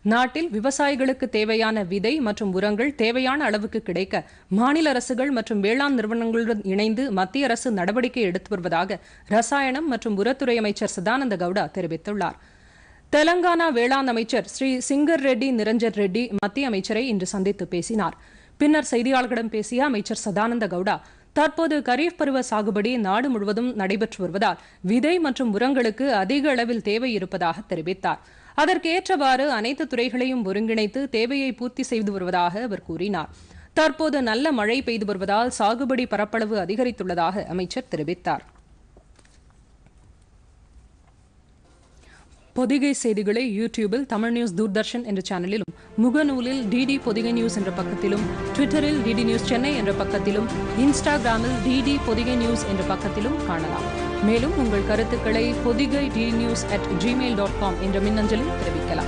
நாட்டில் விவசாயிகளுக்கு தேவையான விதை மற்றும் உரங்கள் தேவையான அளவுக்கு கிடைக்க மாநில அரசுகள் மற்றும் வேளாண் நிறுவனங்களுடன் இணைந்து மத்திய அரசு நடவடிக்கை எடுத்து வருவதாக ரசாயனம் மற்றும் உரத்துறை அமைச்சர் சதானந்த கவுடா தெரிவித்துள்ளார் தெலங்கானா வேளாண் அமைச்சர் ஸ்ரீ சிங்கர் ரெட்டி நிரஞ்சன் ரெட்டி மத்திய அமைச்சரை இன்று சந்தித்து பேசினார் பின்னர் செய்தியாளர்களிடம் பேசிய அமைச்சர் சதானந்த கவுடா தற்போது கரீஃப் பருவ சாகுபடி நாடு முழுவதும் நடைபெற்று வருவதால் விதை மற்றும் உரங்களுக்கு அதிக அளவில் தேவை இருப்பதாக தெரிவித்தார் அதற்கேற்றவாறு அனைத்து துறைகளையும் ஒருங்கிணைத்து தேவையை பூர்த்தி செய்து வருவதாக அவர் கூறினார் தற்போது நல்ல மழை பெய்து வருவதால் சாகுபடி பரப்பளவு அதிகரித்துள்ளதாக அமைச்சர் தெரிவித்தார் பொதிகை செய்திகளை யூடியூபில் தமிழ் நியூஸ் தூர்தர்ஷன் என்ற சேனலிலும் முகநூலில் டிடி பொதிகை நியூஸ் என்ற பக்கத்திலும் ட்விட்டரில் டிடி நியூஸ் சென்னை என்ற பக்கத்திலும் இன்ஸ்டாகிராமில் டிடி பொதிகை நியூஸ் என்ற பக்கத்திலும் காணலாம் மேலும் உங்கள் கருத்துக்களை Podhigai D news at Gmail dot com என்ற மின்னஞ்சலில் தெரிவிக்கலாம்